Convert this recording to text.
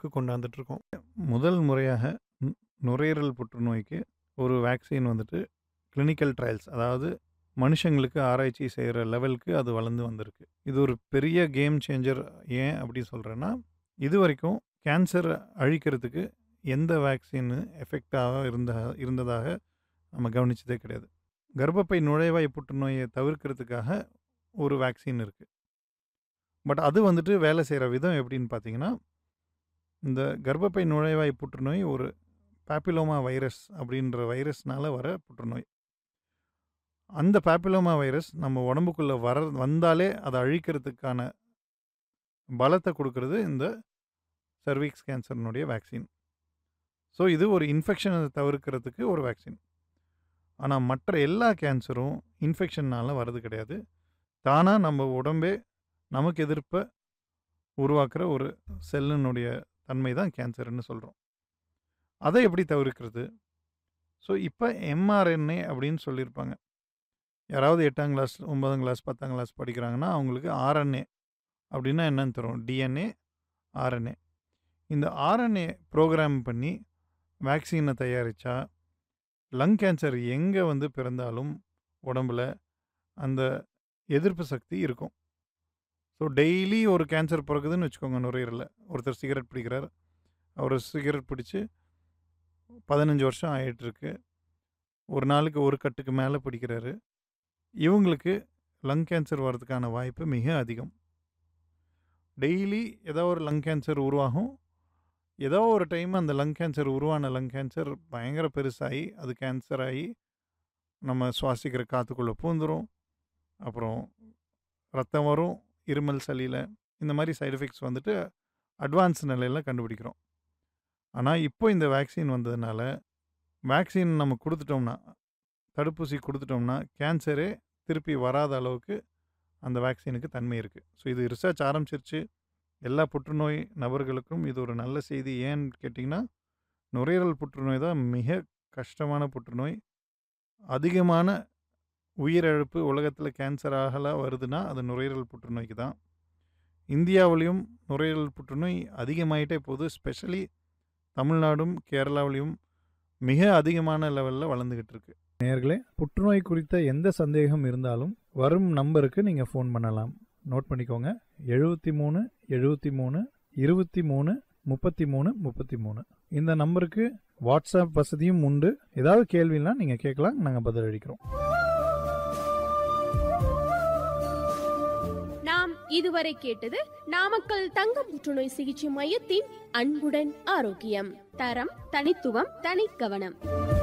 அளவுக்கு கொண்டாந்துட்டு இருக்கோம் முதல் முறையாக நு- நுரையீரல் புற்றுநோய்க்கு ஒரு வேக்சின் வந்துட்டு கிளினிக்கல் ட்ரையல்ஸ் அதாவது மனுஷங்களுக்கு ஆராய்ச்சி செய்கிற லெவலுக்கு அது வளர்ந்து வந்திருக்கு இது ஒரு பெரிய கேம் சேஞ்சர் ஏன் அப்படி சொல்கிறேன்னா இது வரைக்கும் கேன்சர் அழிக்கிறதுக்கு எந்த வேக்சின் எஃபெக்டாக இருந்த இருந்ததாக நம்ம கவனிச்சதே கிடையாது கர்ப்பப்பை நுழைவாய் புற்றுநோயை தவிர்க்கிறதுக்காக ஒரு வேக்சின் இருக்குது பட் அது வந்துட்டு வேலை செய்கிற விதம் எப்படின்னு பார்த்தீங்கன்னா இந்த கர்ப்பப்பை நுழைவாய் புற்றுநோய் ஒரு பாப்பிலோமா வைரஸ் அப்படின்ற வைரஸ்னால வர புற்றுநோய் அந்த பாப்பிலோமா வைரஸ் நம்ம உடம்புக்குள்ளே வர வந்தாலே அதை அழிக்கிறதுக்கான பலத்தை கொடுக்கறது இந்த சர்வீக்ஸ் கேன்சர்னுடைய வேக்சின் ஸோ இது ஒரு இன்ஃபெக்ஷனை தவிர்க்கிறதுக்கு ஒரு வேக்சின் ஆனால் மற்ற எல்லா கேன்சரும் இன்ஃபெக்ஷன்னால வர்றது கிடையாது தானாக நம்ம உடம்பே நமக்கு எதிர்ப்பை உருவாக்குற ஒரு செல்லினுடைய தன்மை தான் கேன்சர்னு சொல்கிறோம் அதை எப்படி தவிர்க்கிறது ஸோ இப்போ எம்ஆர்என்ஏ அப்படின்னு சொல்லியிருப்பாங்க யாராவது எட்டாம் கிளாஸ் ஒன்பதாம் கிளாஸ் பத்தாம் கிளாஸ் படிக்கிறாங்கன்னா அவங்களுக்கு ஆர்என்ஏ அப்படின்னா என்னன்னு தரும் டிஎன்ஏ ஆர்என்ஏ இந்த ஆர்என்ஏ ப்ரோக்ராம் பண்ணி வேக்சினை தயாரித்தா லங் கேன்சர் எங்கே வந்து பிறந்தாலும் உடம்புல அந்த எதிர்ப்பு சக்தி இருக்கும் ஸோ டெய்லி ஒரு கேன்சர் பிறக்குதுன்னு வச்சுக்கோங்க நுரையீரலில் ஒருத்தர் சிகரெட் பிடிக்கிறார் அவர் சிகரெட் பிடிச்சி பதினஞ்சு வருஷம் ஆயிட்டிருக்கு ஒரு நாளுக்கு ஒரு கட்டுக்கு மேலே பிடிக்கிறாரு இவங்களுக்கு லங் கேன்சர் வர்றதுக்கான வாய்ப்பு மிக அதிகம் டெய்லி ஏதோ ஒரு லங் கேன்சர் உருவாகும் ஏதோ ஒரு டைம் அந்த லங் கேன்சர் உருவான லங் கேன்சர் பயங்கர பெருசாகி அது கேன்சர் ஆகி நம்ம சுவாசிக்கிற காற்றுக்குள்ளே பூந்துரும் அப்புறம் ரத்தம் வரும் இருமல் சளியில் இந்த மாதிரி சைடு எஃபெக்ட்ஸ் வந்துட்டு அட்வான்ஸ் நிலையில் கண்டுபிடிக்கிறோம் ஆனால் இப்போ இந்த வேக்சின் வந்ததுனால வேக்சின் நம்ம கொடுத்துட்டோம்னா தடுப்பூசி கொடுத்துட்டோம்னா கேன்சரே திருப்பி வராத அளவுக்கு அந்த வேக்சினுக்கு தன்மை இருக்குது ஸோ இது ரிசர்ச் ஆரம்பிச்சிருச்சு எல்லா புற்றுநோய் நபர்களுக்கும் இது ஒரு நல்ல செய்தி ஏன்னு கேட்டிங்கன்னா நுரையீரல் புற்றுநோய் தான் மிக கஷ்டமான புற்றுநோய் அதிகமான உயிரிழப்பு உலகத்தில் கேன்சராகலாம் வருதுன்னா அது நுரையீரல் புற்றுநோய்க்கு தான் இந்தியாவிலையும் நுரையீரல் புற்றுநோய் அதிகமாயிட்டே போகுது ஸ்பெஷலி தமிழ்நாடும் கேரளாவிலையும் மிக அதிகமான லெவலில் வளர்ந்துக்கிட்டு இருக்கு நேர்களே புற்றுநோய் குறித்த எந்த சந்தேகம் இருந்தாலும் வரும் நம்பருக்கு நீங்கள் ஃபோன் பண்ணலாம் நோட் பண்ணிக்கோங்க எழுபத்தி மூணு எழுபத்தி மூணு இருபத்தி மூணு முப்பத்தி மூணு முப்பத்தி மூணு இந்த நம்பருக்கு வாட்ஸ்அப் வசதியும் உண்டு ஏதாவது கேள்வினா நீங்கள் கேட்கலாம் நாங்கள் பதிலளிக்கிறோம் நாம் இதுவரை கேட்டது நாமக்கல் தங்க புற்றுநோய் சிகிச்சை மையத்தின் அன்புடன் ஆரோக்கியம் தரம் தனித்துவம் தனிக்கவனம்